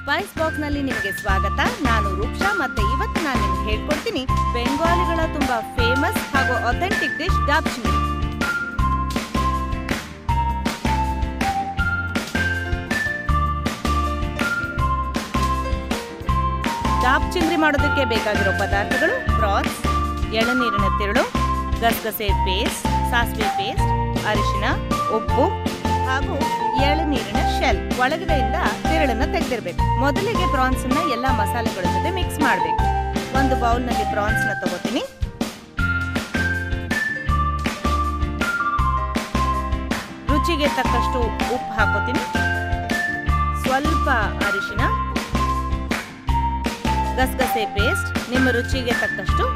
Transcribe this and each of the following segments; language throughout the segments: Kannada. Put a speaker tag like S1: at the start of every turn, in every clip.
S1: ಸ್ಪೈಸ್ ಬಾಕ್ಸ್ ನಲ್ಲಿ ನಿಮಗೆ ಸ್ವಾಗತ ನಾನು ರೂಕ್ಷಾ ಮತ್ತೆ ಇವತ್ತು ನಾನು ನಿಮ್ಗೆ ಹೇಳ್ಕೊಡ್ತೀನಿ ಬೆಂಗಾಲಿಗಳ ತುಂಬಾ ಫೇಮಸ್ ಹಾಗೂ ಅಥೆಂಟಿಕ್ ಡಿಶ್ ಡಾಬ್ಚಿನಿ ಡಾಬ್ ಚಿಂಗ್ರಿ ಮಾಡೋದಕ್ಕೆ ಬೇಕಾಗಿರೋ ಪದಾರ್ಥಗಳು ಪ್ರಾನ್ಸ್ ಎಳನೀರಿನ ತಿರುಳು ಗಸಗಸೆ ಪೇಸ್ಟ್ ಸಾಸಿವೆ ಪೇಸ್ಟ್ ಅರಿಶಿನ ಉಪ್ಪು ಹಾಗೂ ಎಳನೀರಿನ ಶೆಲ್ ಒಳಗಡೆಯಿಂದ ತಿರುಳನ್ನ ತೆಗೆದಿರ್ಬೇಕು ಮೊದಲಿಗೆ ಪ್ರಾನ್ಸ್ ನ ಎಲ್ಲಾ ಮಸಾಲೆಗಳ ಜೊತೆ ಮಿಕ್ಸ್ ಮಾಡಬೇಕು ಒಂದು ಬೌಲ್ ನಲ್ಲಿ ಪ್ರಾನ್ಸ್ ನ ತಗೋತೀನಿ ರುಚಿಗೆ ತಕ್ಕಷ್ಟು ಉಪ್ಪು ಹಾಕೋತೀನಿ ಸ್ವಲ್ಪ ಅರಿಶಿನ ಗಸಗಸೆ ಪೇಸ್ಟ್ ನಿಮ್ಮ ರುಚಿಗೆ ತಕ್ಕಷ್ಟು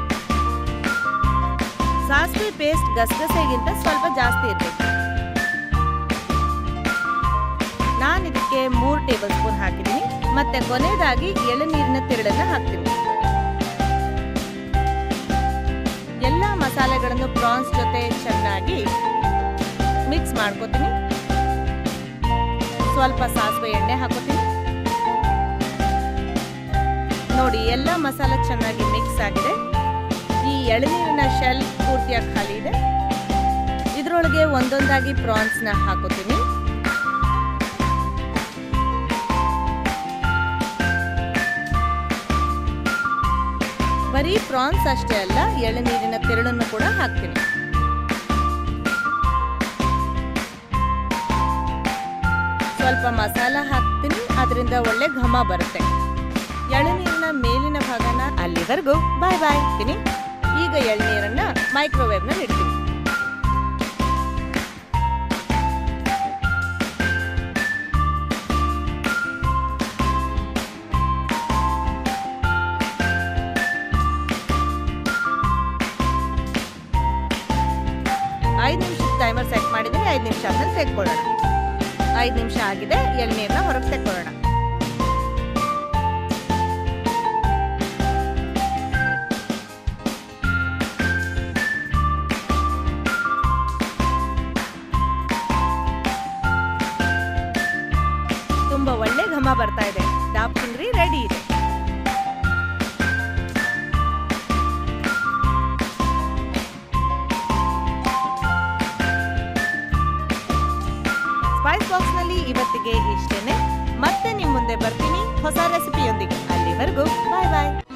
S1: ಸಾಸಿವೆ ಪೇಸ್ಟ್ ಗಸಗಸೆಗಿಂತ ಸ್ವಲ್ಪ ಜಾಸ್ತಿ ಇರಬೇಕು ನಾನು ಇದಕ್ಕೆ ಮೂರು ಟೇಬಲ್ ಸ್ಪೂನ್ ಹಾಕಿದ್ದೀನಿ ಮತ್ತೆ ಕೊನೆಯದಾಗಿ ಎಳನೀರಿನ ತಿರುಳನ್ನ ಹಾಕ್ತೀನಿ ಎಲ್ಲ ಮಸಾಲೆಗಳನ್ನು ಪ್ರಾನ್ಸ್ ಜೊತೆ ಚೆನ್ನಾಗಿ ಮಿಕ್ಸ್ ಮಾಡ್ಕೋತೀನಿ ಸ್ವಲ್ಪ ಸಾಸಿವೆ ಎಣ್ಣೆ ಹಾಕೋತೀನಿ ನೋಡಿ ಎಲ್ಲ ಮಸಾಲೆ ಚೆನ್ನಾಗಿ ಮಿಕ್ಸ್ ಆಗಿದೆ ಈ ಎಳನೀರಿನ ಶೆಲ್ ಪೂರ್ತಿಯಾಗಿ ಖಾಲಿ ಇದೆ ಇದರೊಳಗೆ ಒಂದೊಂದಾಗಿ ಪ್ರಾನ್ಸ್ನ ಹಾಕೋತೀನಿ ಬರೀ ಪ್ರಾನ್ಸ್ ಅಷ್ಟೇ ಅಲ್ಲ ಎಳನೀರಿನ ತಿರುಳನ್ನು ಕೂಡ ಹಾಕ್ತೀನಿ ಸ್ವಲ್ಪ ಮಸಾಲ ಹಾಕ್ತೀನಿ ಅದರಿಂದ ಒಳ್ಳೆ ಘಮ ಬರುತ್ತೆ ಎಳನೀರಿನ ಮೇಲಿನ ಭಾಗನ ಅಲ್ಲಿವರೆಗೂ ಬಾಯ್ ಬಾಯ್ ತಿನಿ ಈಗ ಎಳನೀರನ್ನ ಮೈಕ್ರೋವೇವ್ ನಲ್ಲಿ ಇಡ್ತೀನಿ ಐದು ನಿಮಿಷದ ಟೈಮರ್ ಸೆಟ್ ಮಾಡಿದ್ರೆ ಐದು ನಿಮಿಷ ಆದ್ಮೇಲೆ ತೆಕ್ಕೊಳ್ಳೋಣ ಐದು ನಿಮಿಷ ಆಗಿದೆ ಎಳ್ನೀರನ್ನ ಹೊರಗೆ ತೆಕ್ಕೊಳ್ಳೋಣ ತುಂಬಾ ಒಳ್ಳೆ ಘಮ ಬರ್ತಾ ಇದೆ ಡಾಬ್ ಚಿಂಗ್ರಿ ರೆಡಿ ಇದೆ ಸ್ಪೈಸ್ ಬಾಕ್ಸ್ ನಲ್ಲಿ ಇವತ್ತಿಗೆ ಇಷ್ಟೇನೆ ಮತ್ತೆ ನಿಮ್ ಮುಂದೆ ಬರ್ತೀನಿ ಹೊಸ ರೆಸಿಪಿಯೊಂದಿಗೆ ಅಲ್ಲಿವರೆಗೂ ಬಾಯ್ ಬಾಯ್